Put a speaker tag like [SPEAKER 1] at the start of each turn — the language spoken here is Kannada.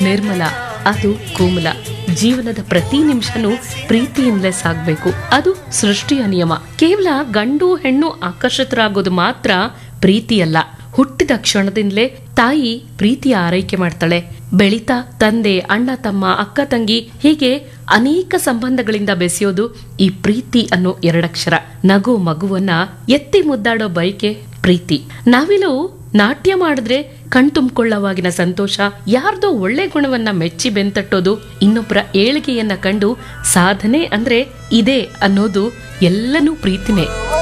[SPEAKER 1] ನಿರ್ಮಲ ಅದು ಕೋಮಲ ಜೀವನದ ಪ್ರತಿ ನಿಮಿಷನೂ ಪ್ರೀತಿಯಿಂದಲೇ ಸಾಗ್ಬೇಕು ಅದು ಸೃಷ್ಟಿಯ ನಿಯಮ ಕೇವಲ ಗಂಡು ಹೆಣ್ಣು ಆಕರ್ಷಿತರಾಗೋದು ಮಾತ್ರ ಪ್ರೀತಿಯಲ್ಲ ಹುಟ್ಟಿದ ಕ್ಷಣದಿಂದಲೇ ತಾಯಿ ಪ್ರೀತಿಯ ಆರೈಕೆ ಮಾಡ್ತಾಳೆ ಬೆಳಿತಾ ತಂದೆ ಅಣ್ಣ ತಮ್ಮ ಅಕ್ಕ ತಂಗಿ ಹೀಗೆ ಅನೇಕ ಸಂಬಂಧಗಳಿಂದ ಬೆಸೆಯೋದು ಈ ಪ್ರೀತಿ ಅನ್ನೋ ಎರಡಕ್ಷರ ನಗು ಮಗುವನ್ನ ಎತ್ತಿ ಮುದ್ದಾಡೋ ಬಯಕೆ ಪ್ರೀತಿ ನಾವಿಲು ನಾಟ್ಯ ಮಾಡಿದ್ರೆ ಕಣ್ತುಂಬಿಕೊಳ್ಳವಾಗಿನ ಸಂತೋಷ ಯಾರ್ದೋ ಒಳ್ಳೆ ಗುಣವನ್ನ ಮೆಚ್ಚಿ ಬೆಂತಟ್ಟೋದು ಇನ್ನೊಬ್ಬರ ಏಳಿಗೆಯನ್ನ ಕಂಡು ಸಾಧನೆ ಅಂದ್ರೆ ಇದೆ ಅನ್ನೋದು ಎಲ್ಲನೂ ಪ್ರೀತಿನೇ